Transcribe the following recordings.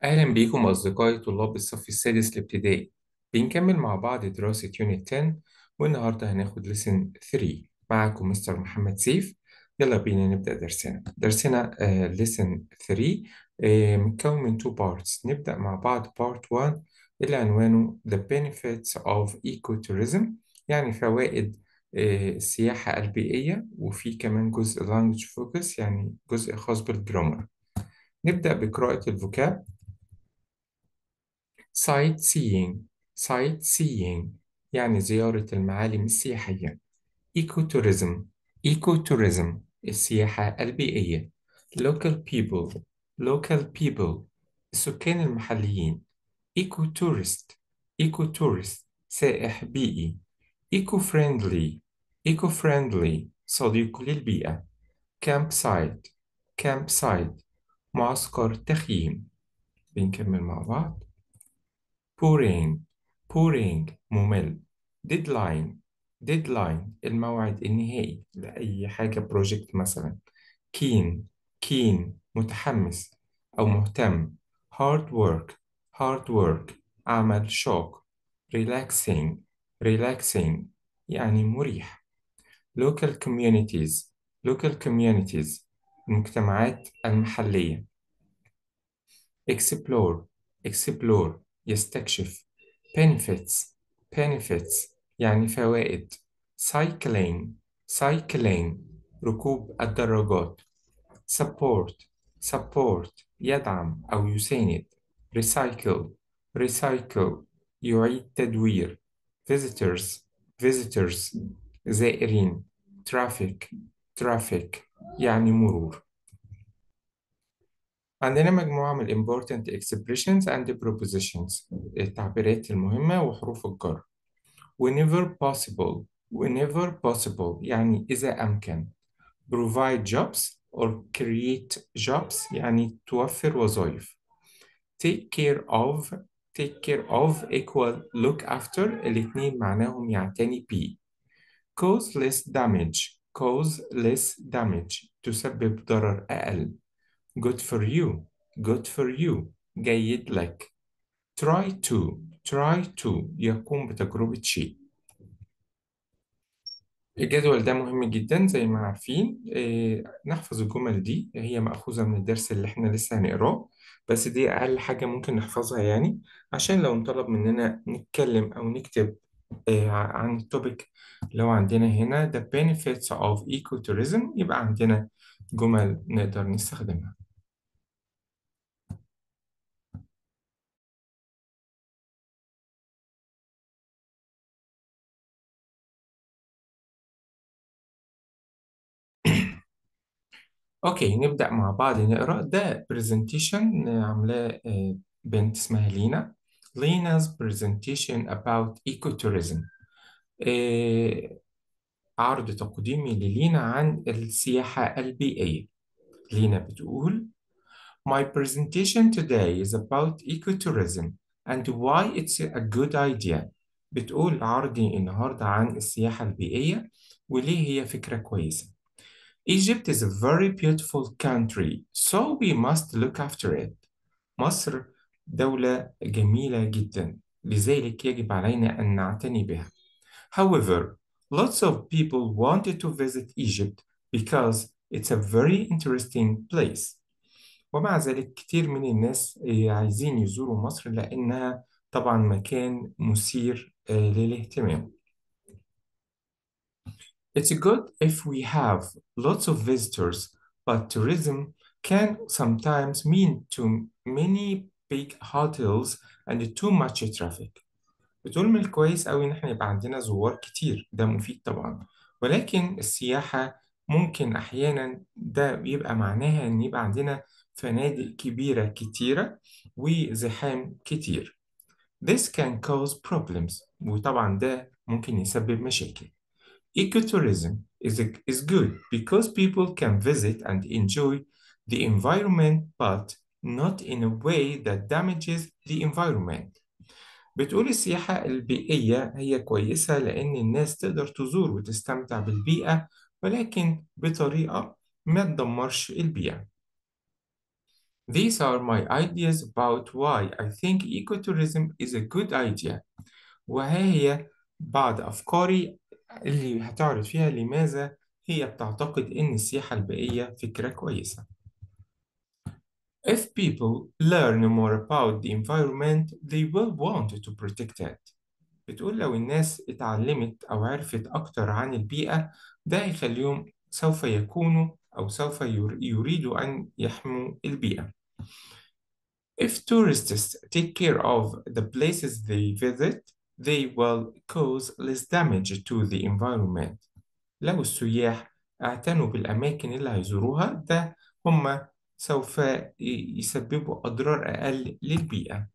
أهلا بيكم أصدقائي طلاب الصف السادس الابتدائي بنكمل مع بعض دراسة يونت 10 والنهاردة هناخد لسن 3 معكم مستر محمد سيف يلا بينا نبدأ درسنا درسنا لسن 3 آه، متكون من two parts نبدأ مع بعض part 1 اللي عنوانه The benefits of ecotourism يعني فوائد آه، السياحة البيئية وفي كمان جزء language focus يعني جزء خاص بالجرامر نبدأ بقراءة الفوكاب sightseeing sightseeing يعني زيارة المعالم السياحية ecotourism ecotourism السياحة البيئية local people local people السكان المحليين ecotourist ecotourist سائح بيئي eco-friendly eco-friendly صديق للبيئة campsite campsite معسكر تخييم بنكمل مع بعض boring boring ممل deadline deadline الموعد النهائي لأي حاجة بروجكت مثلا keen keen متحمس أو مهتم hard work hard work عمل شاق relaxing relaxing يعني مريح local communities local communities المجتمعات المحلية explore explore يستكشف benefits benefits يعني فوائد cycling cycling ركوب الدراجات support support يدعم أو يساند recycle recycle يعيد تدوير visitors visitors زائرين traffic traffic يعني مرور عندنا مجموعة من ال important expressions and prepositions التعبيرات المهمة وحروف الجر whenever possible whenever possible يعني إذا أمكن provide jobs or create jobs يعني توفر وظائف take care of take care of equal look after الاتنين معناهم يعتني بيه cause less damage cause less damage تسبب ضرر أقل good for you good for you جيد لك try to try to يقوم بتجربة شيء الجدول ده مهم جدا زي ما عارفين إيه نحفظ الجمل دي هي مأخوذة من الدرس اللي احنا لسه هنقراه بس دي أقل حاجة ممكن نحفظها يعني عشان لو انطلب مننا نتكلم أو نكتب إيه عن التوبيك اللي هو عندنا هنا the benefits of ecotourism يبقى عندنا جمل نقدر نستخدمها اوكي نبدأ مع بعض نقرأ ده presentation عاملاه آه، بنت اسمها لينا لينا's presentation about ecotourism آه، عرض تقديمي للينا عن السياحة البيئية لينا بتقول My presentation today is about ecotourism and why it's a good idea بتقول عرضي النهاردة عن السياحة البيئية وليه هي فكرة كويسة Egypt is a very beautiful country, so we must look after it. مصر دولة جميلة جدا، لذلك يجب علينا أن نعتني بها. However, lots of people wanted to visit Egypt because it's a very interesting place. ومع ذلك كتير من الناس آه، عايزين يزوروا مصر لأنها طبعا مكان مثير آه، للاهتمام. It's good if we have lots of visitors, but tourism can sometimes mean too many big hotels and too much traffic. بتقول من الكويس أوي إن إحنا يبقى عندنا زوار كتير، ده مفيد طبعا، ولكن السياحة ممكن أحيانا ده بيبقى معناها إن يبقى عندنا فنادق كبيرة كتيرة وزحام كتير. This can cause problems وطبعا ده ممكن يسبب مشاكل. Ecotourism is, is good because people can visit and enjoy the environment, but not in a way that damages the environment. بتقول السياحة البيئية هي كويسة لأن الناس تقدر تزور وتستمتع بالبيئة ولكن بطريقة ما تدمرش البيئة. These are my ideas about why I think ecotourism is a good idea. وها هي بعض أفكاري اللي هتعرض فيها لماذا هي بتعتقد إن السياحة البيئية فكرة كويسة. If people learn more about the environment, they will want to protect it. بتقول لو الناس اتعلمت أو عرفت أكتر عن البيئة ده يخليهم سوف يكونوا أو سوف ير- يريدوا أن يحموا البيئة. If tourists take care of the places they visit, they will cause less damage to the environment. لو السياح اعتنوا بالأماكن اللي هيزوروها ده هم سوف ي- يسببوا أضرار أقل للبيئة.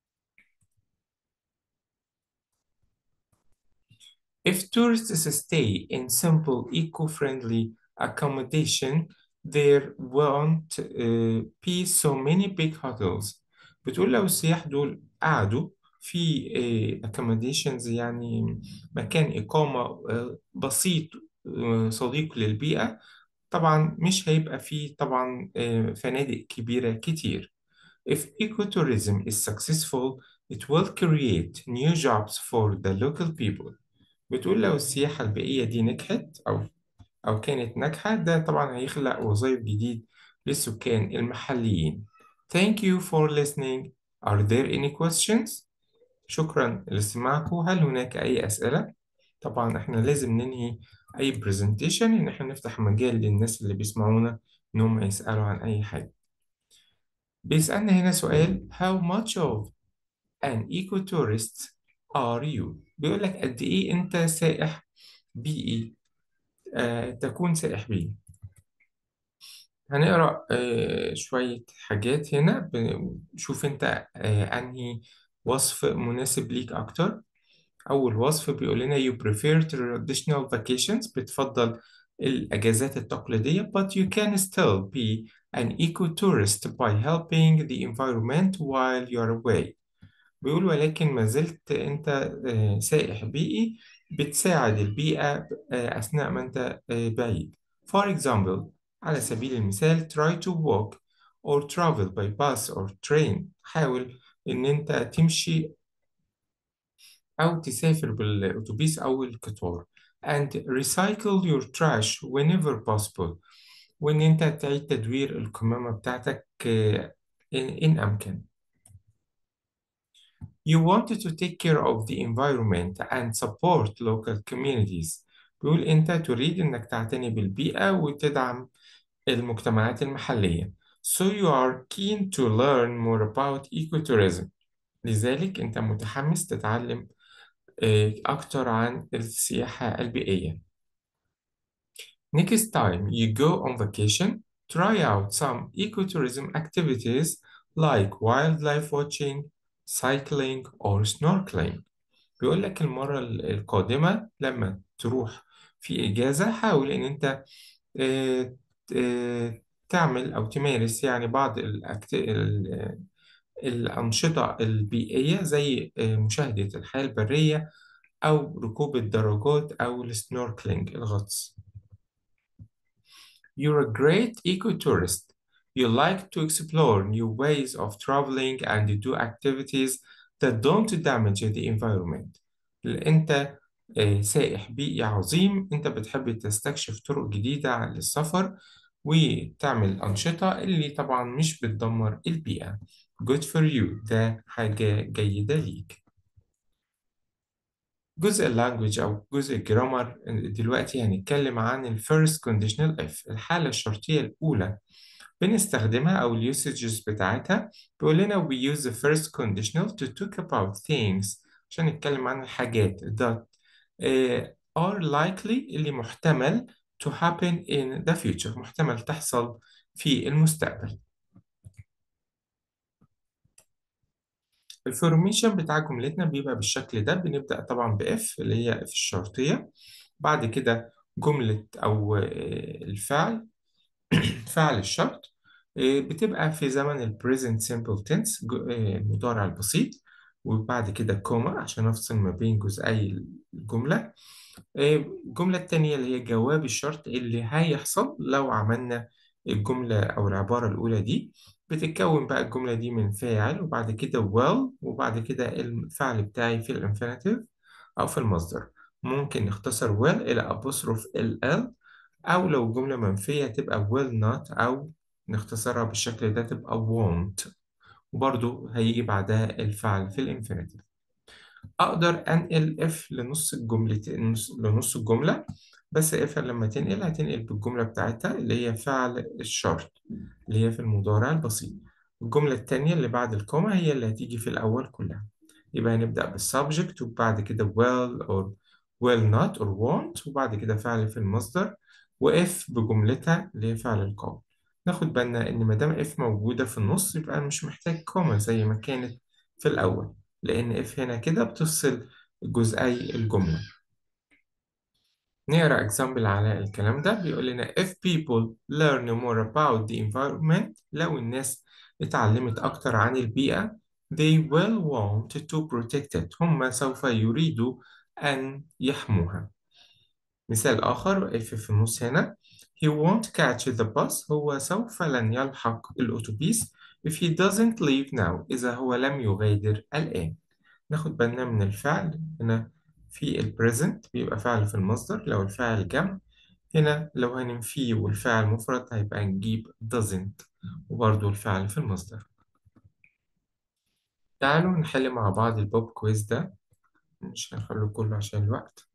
If tourists stay in simple, eco-friendly accommodation, there won't uh, be so many big hotels. بتقول لو السياح دول قعدوا في uh, accommodations يعني مكان إقامة uh, بسيط uh, صديق للبيئة طبعا مش هيبقى فيه طبعا uh, فنادق كبيرة كتير. If ecotourism is successful, it will create new jobs for the local people. بتقول لو السياحة البيئية دي نجحت أو أو كانت ناجحة ده طبعا هيخلق وظائف جديد للسكان المحليين. Thank you for listening. Are there any questions? شكرا لاستماعكم. هل هناك أي أسئلة؟ طبعا احنا لازم ننهي أي presentation إن احنا نفتح مجال للناس اللي بيسمعونا إن هم يسألوا عن أي حاجة. بيسألنا هنا سؤال How much of an ecotourist are you؟ بيقول لك قد إيه أنت سائح بيئي آه، تكون سائح بيئي هنقرأ آه، شوية حاجات هنا شوف أنت آه، أنهي وصف مناسب ليك أكتر أول وصف بيقول لنا you prefer traditional vacations بتفضل الأجازات التقليدية but you can still be an eco-tourist by helping the environment while you're away بيقول ولكن ما زلت أنت آه، سائح بيئي بتساعد البيئة آه، أثناء ما أنت آه، بعيد. For example على سبيل المثال try to walk or travel by bus or train حاول إن أنت تمشي أو تسافر بالأتوبيس أو القطار and recycle your trash whenever possible وإن أنت تعيد تدوير القمامة بتاعتك آه، إن إن أمكن. You wanted to take care of the environment and support local communities. بيقول أنت تريد أنك تعتني بالبيئة وتدعم المجتمعات المحلية. So you are keen to learn more about ecotourism. لذلك أنت متحمس تتعلم آه، أكتر عن السياحة البيئية. Next time you go on vacation, try out some ecotourism activities like wildlife watching, cycling or snorkeling. بيقول لك المرة ال- القادمة لما تروح في إجازة حاول إن أنت آه، آه، تعمل أو تمارس يعني بعض الأكت... ال- الأنشطة البيئية زي آه، مشاهدة الحياة البرية أو ركوب الدراجات أو السنوركلينج الغطس. You're a great ecotourist. You like to explore new ways of traveling and do activities that don't damage the environment. أنت آه، سائح بيئي عظيم، أنت بتحب تستكشف طرق جديدة للسفر وتعمل أنشطة اللي طبعا مش بتدمر البيئة. Good for you ده حاجة جيدة ليك. جزء اللانجوج أو جزء الجرامر دلوقتي هنتكلم عن ال first conditional if الحالة الشرطية الأولى بنستخدمها أو اليوسجز بتاعتها بيقول لنا we use the first conditional to talk about things عشان نتكلم عن الحاجات that uh, are likely اللي محتمل to happen in the future محتمل تحصل في المستقبل الفورميشن بتاع جملتنا بيبقى بالشكل ده بنبدأ طبعا ب if اللي هي if الشرطية بعد كده جملة أو آه، الفعل فعل الشرط آه، بتبقى في زمن ال present simple tense جو- آه، المضارع البسيط وبعد كده كوما عشان أفصل ما بين جزئي الجملة آه، الجملة التانية اللي هي جواب الشرط اللي هيحصل لو عملنا الجملة أو العبارة الأولى دي بتتكون بقى الجملة دي من فاعل وبعد كده well وبعد كده الفعل بتاعي في الانفينيتيف أو في المصدر ممكن نختصر well إلى أبوستروف ال أو لو جملة منفية تبقى will not أو نختصرها بالشكل ده تبقى won't وبرضو هيجي بعدها الفعل في الانفينيتيف أقدر أنقل if لنص الجملة لنص الجملة بس if لما تنقل هتنقل بالجملة بتاعتها اللي هي فعل الشرط اللي هي في المضارع البسيط الجملة التانية اللي بعد الكوما هي اللي هتيجي في الأول كلها يبقى هنبدأ بالسبجكت وبعد كده will or will not or won't وبعد كده فعل في المصدر وإف بجملتها اللي هي فعل القول ناخد بالنا إن مادام إف موجودة في النص يبقى مش محتاج كوما زي ما كانت في الأول لأن إف هنا كده بتفصل جزئي الجملة نقرأ example على الكلام ده بيقول لنا if people learn more about the environment لو الناس اتعلمت أكتر عن البيئة they will want to protect it هم سوف يريدوا أن يحموها مثال آخر if في النص هنا he won't catch the bus هو سوف لن يلحق الأتوبيس if he doesn't leave now إذا هو لم يغادر الآن ناخد بالنا من الفعل هنا في ال present بيبقى فعل في المصدر لو الفعل جمع هنا لو هننفيه والفعل مفرد هيبقى نجيب doesn't وبرضه الفعل في المصدر تعالوا نحل مع بعض البوب كويز ده مش هنخليه كله عشان الوقت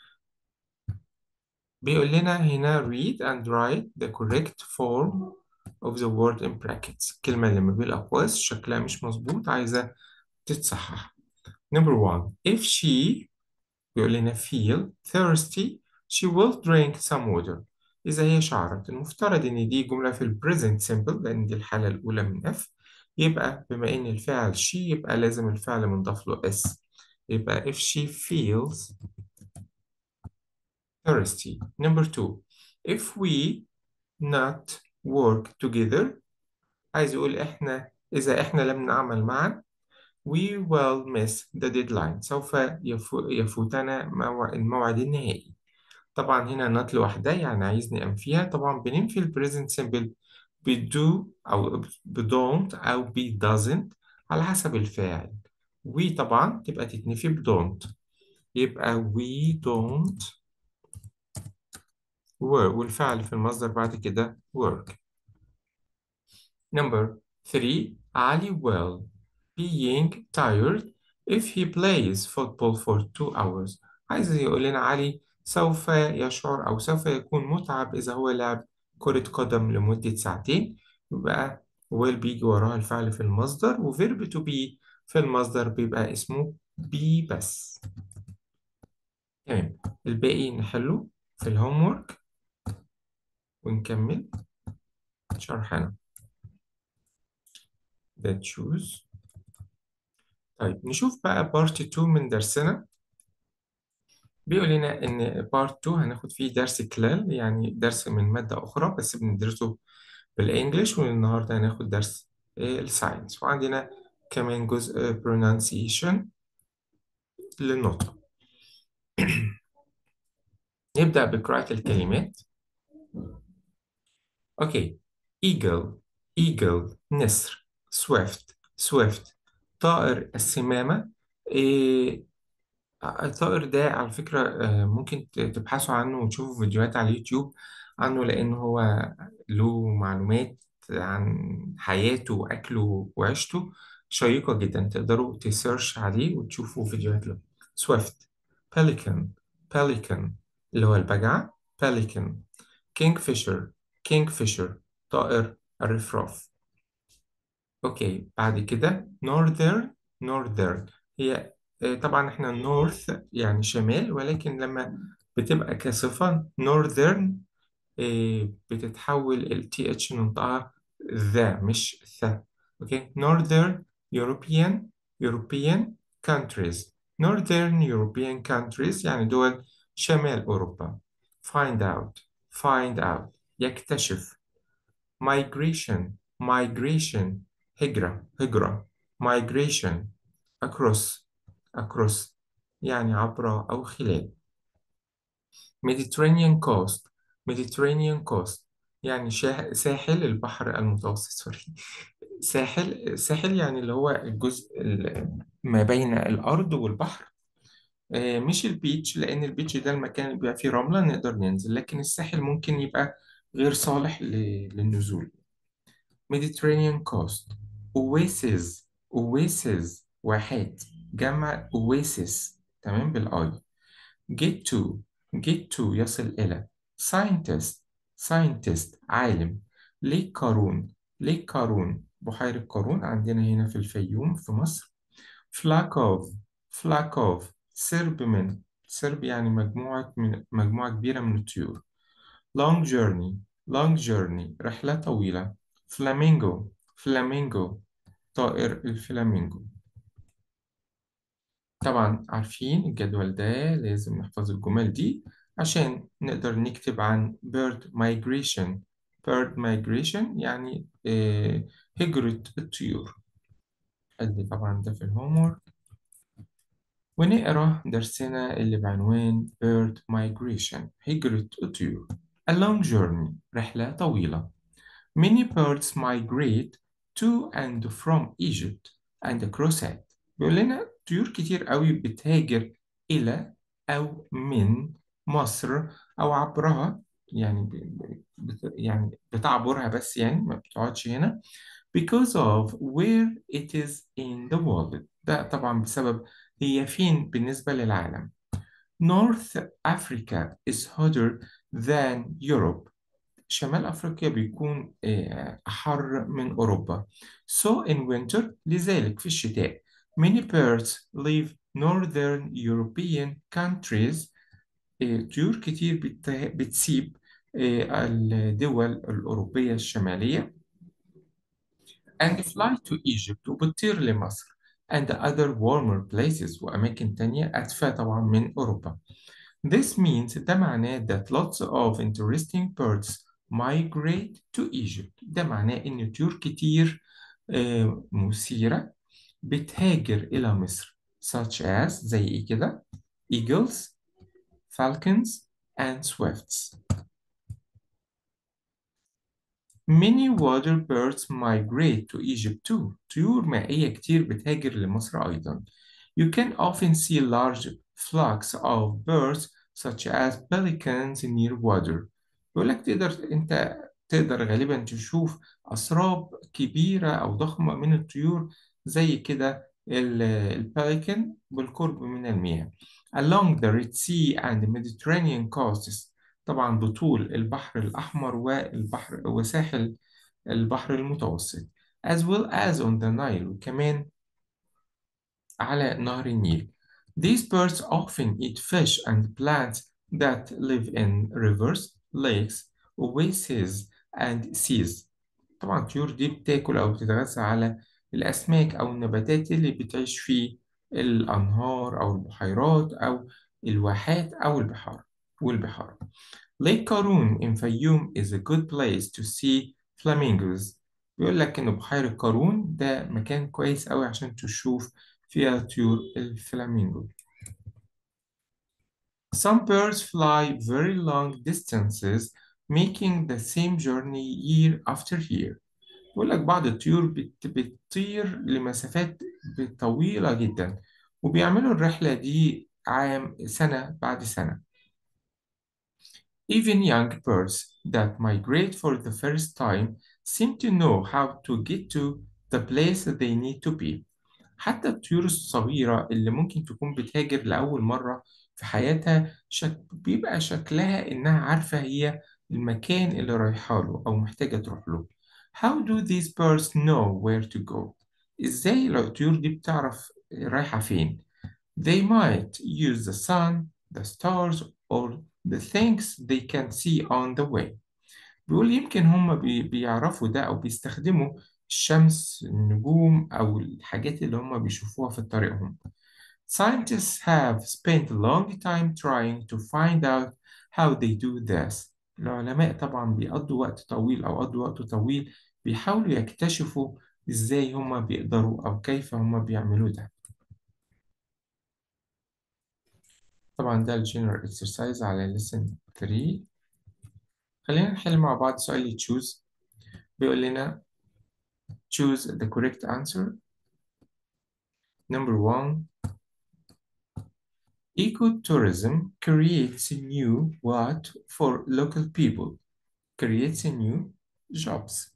بيقول لنا هنا read and write the correct form of the word in brackets الكلمة اللي ما بين الأقواس شكلها مش مظبوط عايزة تتصحح number one if she بيقول لنا feel thirsty she will drink some water إذا هي شعرت المفترض إن دي جملة في ال present simple لأن دي الحالة الأولى من F يبقى بما إن الفعل she يبقى لازم الفعل منضاف له S يبقى if she feels thirsty number two if we not work together عايز يقول إحنا إذا إحنا لم نعمل معا we will miss the deadline سوف يفو يفوتنا موع الموعد النهائي طبعا هنا not لوحدها يعني عايزني أنفيها طبعا بننفي ال present simple ب do أو ب don't أو ب doesn't على حسب الفاعل we طبعا تبقى تتنفي ب don't يبقى we don't work والفعل في المصدر بعد كده work number three Ali will being tired if he plays football for two hours عايز يقول لنا علي سوف يشعر أو سوف يكون متعب إذا هو لعب كرة قدم لمدة ساعتين يبقى will بيجي وراها الفعل في المصدر وفيرب to be في المصدر بيبقى اسمه be بس تمام الباقي نحله في الهوم وورك ونكمل شرحنا that choose طيب نشوف بقى بارت 2 من درسنا بيقول لنا إن بارت 2 هناخد فيه درس كلال يعني درس من مادة أخرى بس بندرسه بالإنجليش والنهاردة هناخد درس الساينس وعندنا كمان جزء pronunciation للنطق نبدأ بقراءة الكلمات أوكي eagle eagle نسر swift swift طائر السمامة إيه الطائر ده على فكرة آه، ممكن ت- تبحثوا عنه وتشوفوا فيديوهات على اليوتيوب عنه لأن هو له معلومات عن حياته وأكله وعيشته شيقة جدا تقدروا تسيرش عليه وتشوفوا فيديوهات له سويفت pelican pelican اللي هو البجعة pelican kingfisher kingfisher طائر الرفراف اوكي بعد كده northern northern هي آه، طبعا احنا north يعني شمال ولكن لما بتبقى كصفة northern آه، بتتحول ال th ننطقها ذا مش ث اوكي northern European European countries northern European countries يعني دول شمال أوروبا find out find out يكتشف migration migration هجرة هجرة migration across across يعني عبر أو خلال Mediterranean coast Mediterranean coast يعني شا- ساحل البحر المتوسط سوري ساحل ساحل يعني اللي هو الجزء ال- ما بين الأرض والبحر آه، مش البيتش لأن البيتش ده المكان اللي بيبقى فيه رملة نقدر ننزل لكن الساحل ممكن يبقى غير صالح ل- للنزول Mediterranean coast Oasis Oasis واحات جمع Oasis تمام بالآي get to get to يصل إلى scientist scientist عالم ليك قارون ليك قارون بحيرة قارون عندنا هنا في الفيوم في مصر فلاكوف فلاكوف سرب من سرب يعني مجموعة من مجموعة كبيرة من الطيور long journey long journey رحلة طويلة فلامينجو فلامينجو طائر الفلامينجو طبعا عارفين الجدول ده لازم نحفظ الجمل دي عشان نقدر نكتب عن bird migration bird migration يعني آه، هجرة الطيور ادي طبعا ده في الهومورك ونقرا درسنا اللي بعنوان bird migration هجرة الطيور a long journey رحلة طويلة Many birds migrate to and from Egypt and across it. بيقول لنا طيور كتير قوي بتهاجر إلى أو من مصر أو عبرها يعني ب- بت يعني بتعبرها بس يعني ما بتقعدش هنا because of where it is in the world. ده طبعا بسبب هي فين بالنسبة للعالم. North Africa is hotter than Europe. شمال أفريقيا بيكون آه، أحر من أوروبا. So in winter لذلك في الشتاء many birds leave northern European countries آه، طيور كتير بت- بتسيب آه، الدول الأوروبية الشمالية and fly to Egypt وبتطير لمصر and other warmer places وأماكن تانية أدفى طبعا من أوروبا. This means ده معناه that lots of interesting birds migrate to Egypt ده معناه إن طيور كتير آه، مثيرة بتهاجر إلى مصر such as زي إيه كده eagles, falcons and swifts Many water birds migrate to Egypt too طيور مائية كتير بتهاجر لمصر أيضا You can often see large flocks of birds such as pelicans near water. بيقول لك تقدر أنت تقدر غالبا تشوف أسراب كبيرة أو ضخمة من الطيور زي كده الباليكن بالقرب من المياه. Along the Red Sea and the Mediterranean coasts طبعا بطول البحر الأحمر والبحر وساحل البحر المتوسط as well as on the Nile وكمان على نهر النيل. These birds often eat fish and plants that live in rivers, lakes, oases and seas. طبعا الطيور دي بتاكل أو بتتغذى على الأسماك أو النباتات اللي بتعيش في الأنهار أو البحيرات أو الواحات أو البحار والبحار. Lake Karun in Fayoum is a good place to see flamingos. بيقول لك إن بحيرة قارون ده مكان كويس أوي عشان تشوف فيها طيور الفلامينجو. Some birds fly very long distances, making the same journey year after year. بيقول لك بعض الطيور بت- بتطير لمسافات طويلة جدا وبيعملوا الرحلة دي عام سنة بعد سنة. Even young birds that migrate for the first time seem to know how to get to the place they need to be. حتى الطيور الصغيرة اللي ممكن تكون بتهاجر لأول مرة في حياتها شك... بيبقى شكلها إنها عارفة هي المكان اللي رايحة له أو محتاجة تروح له. How do these birds know where to go? إزاي لو الطيور دي بتعرف رايحة فين؟ They might use the sun, the stars, or the things they can see on the way. بيقول يمكن هم بي بيعرفوا ده أو بيستخدموا الشمس النجوم أو الحاجات اللي هم بيشوفوها في طريقهم. Scientists have spent a long time trying to find out how they do this. العلماء طبعا بيقضوا وقت طويل أو قضوا وقت طويل بيحاولوا يكتشفوا إزاي هم بيقدروا أو كيف هم بيعملوا ده. طبعا ده الجنرال اكسرسايز على lesson 3 خلينا نحل مع بعض سؤال choose بيقول لنا choose the correct answer number one ecotourism creates new what for local people creates new jobs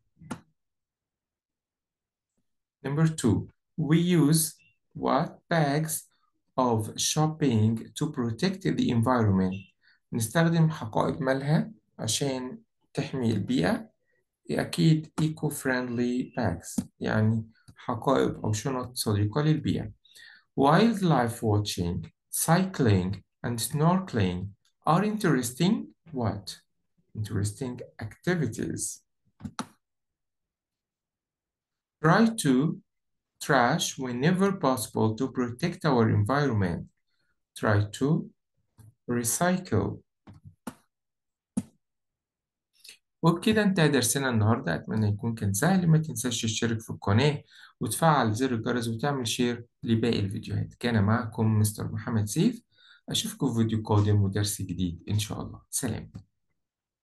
number two we use what bags of shopping to protect the environment نستخدم حقائب مالها عشان تحمي البيئة أكيد eco friendly bags يعني حقائب أو شنط صديقة للبيئة wildlife watching cycling and snorkeling are interesting what interesting activities try to trash whenever possible to protect our environment try to recycle وبكده انتهى درسنا النهاردة أتمنى يكون كان سهل ما تنساش تشترك في القناة وتفعل زر الجرس وتعمل شير لباقي الفيديوهات كان معكم مستر محمد سيف أشوفكم في فيديو قادم ودرس جديد إن شاء الله سلام